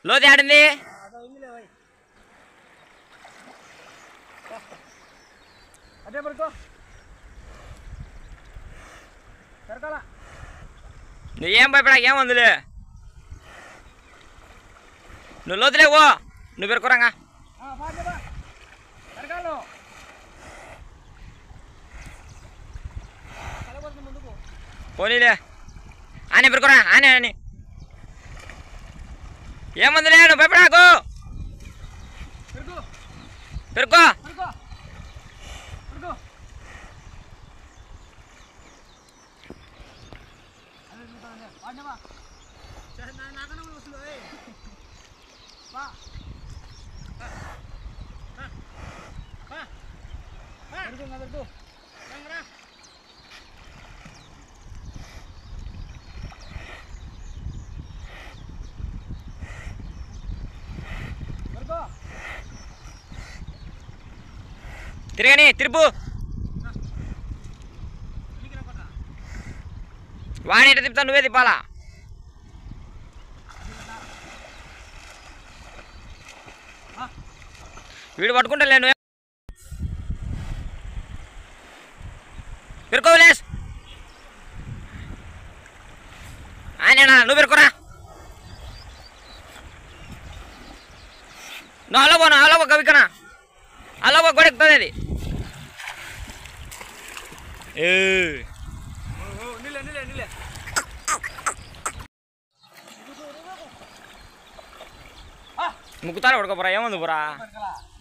లోతు ఆడింది అదే పడుకో సరకాల నువ్వేం భయపడా ఏముందిలే నువ్వు లోతులే ఓ నువ్వు పెరుకురాగా పాడలేవా సరకాలు కలబడుతుంది ముందుకు పోనీలే ఆనే పెరుకురా ఆనే అని ఏముందిలే నువ్వు భయపడాకు పెరుగు పెరుకో పడుకో పడుకో అదే చూస్తాను వాడినవా నాకన్నా వస్తుంది ఏయ్. వా పెరుగు ఇంకా పెరుగు రంగరా పెరుగు తిరగని తిరుపు వాడిని ఎట్ట తిప్పుతా నువ్వే తిప్పాలా వీడు పట్టుకుంటలే నువ్వే పెరుకోలేస్ ఆయనేనా నువ్వు పెరుకోరా నువ్వు అలా పో నువ్వు అలా పో కవికనా అలా పో గొడవ ఎక్కుతుంది అది ఏ నిలే నిలే నిలే ముక్కుతారా పడుకోపోరా ఏముంది పోరా పడకలా